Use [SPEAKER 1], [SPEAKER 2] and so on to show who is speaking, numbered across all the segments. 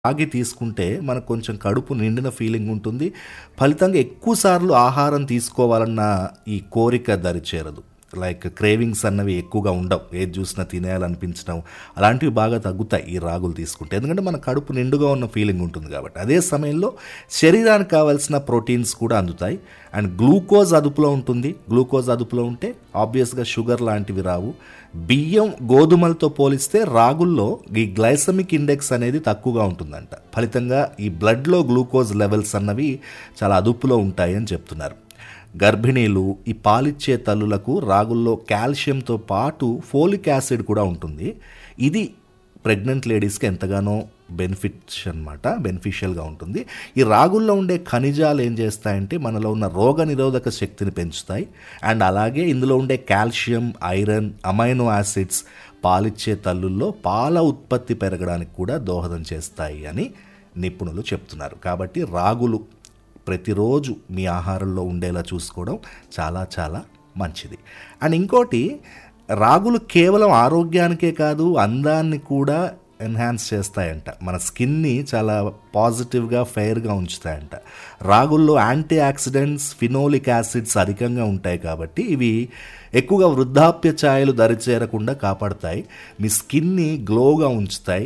[SPEAKER 1] రాగి తీసుకుంటే మనకు కొంచెం కడుపు నిండిన ఫీలింగ్ ఉంటుంది ఫలితంగా ఎక్కువ సార్లు ఆహారం తీసుకోవాలన్న ఈ కోరిక దరి చేరదు లైక్ క్రేవింగ్స్ అన్నవి ఎక్కువగా ఉండవు ఏది చూసినా తినేయాలనిపించడం అలాంటివి బాగా తగ్గుతాయి ఈ రాగులు తీసుకుంటే ఎందుకంటే మన కడుపు నిండుగా ఉన్న ఫీలింగ్ ఉంటుంది కాబట్టి అదే సమయంలో శరీరానికి కావాల్సిన ప్రోటీన్స్ కూడా అందుతాయి అండ్ గ్లూకోజ్ అదుపులో ఉంటుంది గ్లూకోజ్ అదుపులో ఉంటే ఆబ్వియస్గా షుగర్ లాంటివి రావు బియ్యం గోధుమలతో పోలిస్తే రాగుల్లో ఈ గ్లైసమిక్ ఇండెక్స్ అనేది తక్కువగా ఉంటుందంట ఫలితంగా ఈ బ్లడ్లో గ్లూకోజ్ లెవెల్స్ అన్నవి చాలా అదుపులో ఉంటాయి అని చెప్తున్నారు గర్భిణీలు ఈ పాలిచ్చే తల్లులకు రాగుల్లో కాల్షియంతో పాటు ఫోలిక్ యాసిడ్ కూడా ఉంటుంది ఇది ప్రెగ్నెంట్ లేడీస్కి ఎంతగానో బెనిఫిట్స్ అనమాట బెనిఫిషియల్గా ఉంటుంది ఈ రాగుల్లో ఉండే ఖనిజాలు ఏం చేస్తాయంటే మనలో ఉన్న రోగ నిరోధక శక్తిని పెంచుతాయి అండ్ అలాగే ఇందులో ఉండే కాల్షియం ఐరన్ అమైనో యాసిడ్స్ పాలిచ్చే తల్లుల్లో పాల ఉత్పత్తి పెరగడానికి కూడా దోహదం చేస్తాయి అని నిపుణులు చెప్తున్నారు కాబట్టి రాగులు ప్రతిరోజు మీ ఆహారంలో ఉండేలా చూసుకోవడం చాలా చాలా మంచిది అండ్ ఇంకోటి రాగులు కేవలం ఆరోగ్యానికే కాదు అందాన్ని కూడా ఎన్హాన్స్ చేస్తాయంట మన స్కిన్ని చాలా పాజిటివ్గా ఫెయిర్గా ఉంచుతాయంట రాగుల్లో యాంటీ ఆక్సిడెంట్స్ ఫినోలిక్ యాసిడ్స్ అధికంగా ఉంటాయి కాబట్టి ఇవి ఎక్కువగా వృద్ధాప్య ఛాయలు దరిచేరకుండా కాపాడతాయి మీ స్కిన్ని గ్లోగా ఉంచుతాయి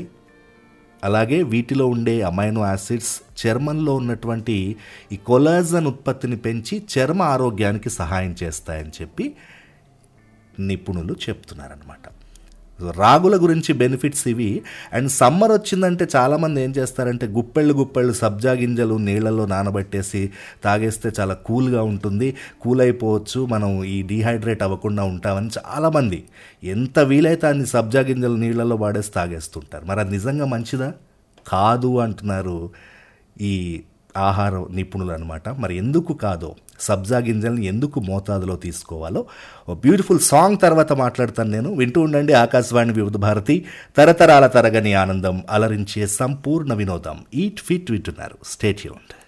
[SPEAKER 1] అలాగే వీటిలో ఉండే అమైనో యాసిడ్స్ చర్మంలో ఉన్నటువంటి ఈ కొలాజన్ ఉత్పత్తిని పెంచి చర్మ ఆరోగ్యానికి సహాయం చేస్తాయని చెప్పి నిపుణులు చెప్తున్నారనమాట రాగుల గురించి బెనిఫిట్స్ ఇవి అండ్ సమ్మర్ వచ్చిందంటే చాలామంది ఏం చేస్తారంటే గుప్పెళ్ళు గుప్పెళ్ళు సబ్జా గింజలు నీళ్ళల్లో నానబెట్టేసి తాగేస్తే చాలా కూల్గా ఉంటుంది కూల్ అయిపోవచ్చు మనం ఈ డీహైడ్రేట్ అవ్వకుండా ఉంటామని చాలామంది ఎంత వీలైతే అన్ని సబ్జా గింజలు నీళ్ళల్లో వాడేసి తాగేస్తుంటారు మరి అది నిజంగా మంచిదా కాదు అంటున్నారు ఈ ఆహార నిపుణులు అనమాట మరి ఎందుకు కాదో సబ్జా గింజల్ని ఎందుకు మోతాదులో తీసుకోవాలో ఓ బ్యూటిఫుల్ సాంగ్ తర్వాత మాట్లాడతాను నేను వింటూ ఉండండి ఆకాశవాణి వివిధ భారతి తరతరాల తరగని ఆనందం అలరించే సంపూర్ణ వినోదం ఈట్ ఫిట్ వింటున్నారు స్టేట్యూన్డ్